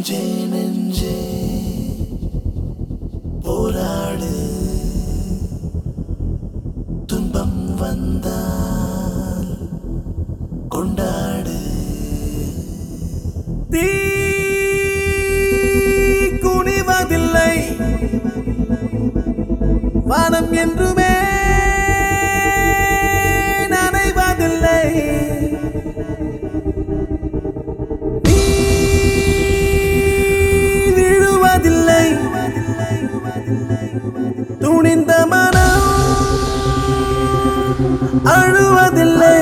நெஞ்சே நெஞ்சே போராடு துன்பம் வந்தால் கொண்டாடு தீ குனிவதில்லை வானம் என்றுமே நனைவதில்லை நீ விழுவதில்லை துணிந்த மனம் அழுவதில்லை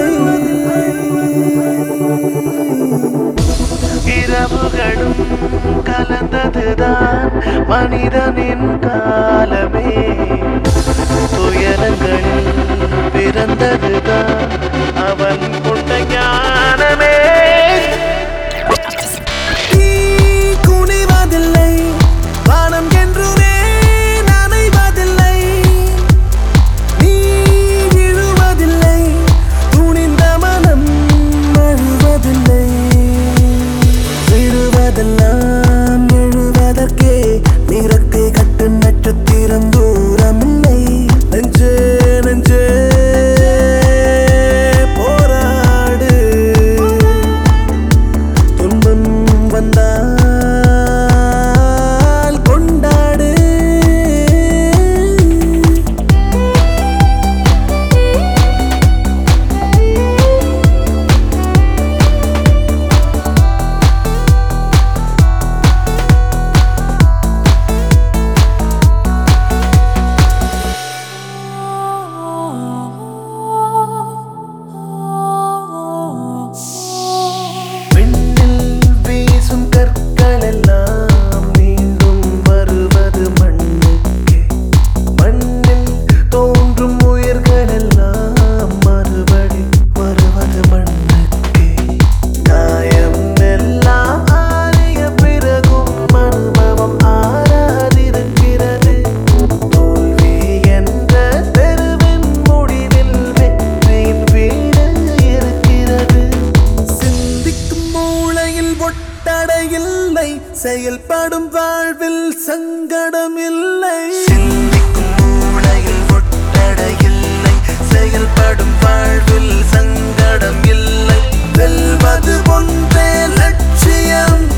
இரவுகளும் கலந்ததுதான் மனிதனின் காலமே துயரங்களில் பிறந்ததுதான் அவன் கொண்ட ஞானமே நீ குனிவதில்லை வானம் என்றுமே நனைவதில்லை நீ விழுவதில்லை துணிந்த மனம் அழுவதில்லை விழுவதெல்லாம் எழுவதற்கே நிறத்தை கட்டு நட்சத்திரம் தூரமில்லை நெஞ்சே நெஞ்சே போராடு துன்பம் வந்தால் கொண்டாடு விண்ணில் வீசும் கற்களெல்லாம் மீண்டும் வருவது மண்ணுக்கே மண்ணில் தோன்றும் உயிர்களெல்லாம் மறுபடி வருவது மண்ணுக்கே காயம் எல்லாம் ஆறிய பிறகும் அனுபவம் ஆறாதிருக்கிறது தோல்வி என்ற தெருவின் முடிவில் வெற்றியின் வீடு இருக்கிறது சிந்திக்கும் மூளையில் ஒட்டடையில்லை செயல்படும் வாழ்வில் சங்கடம் இல்லை சிந்திக்கும் மூளையில் ஒட்டடையில்லை செயல்படும் வாழ்வில் சங்கடம் இல்லை வெல்வது ஒன்றே லட்சியம்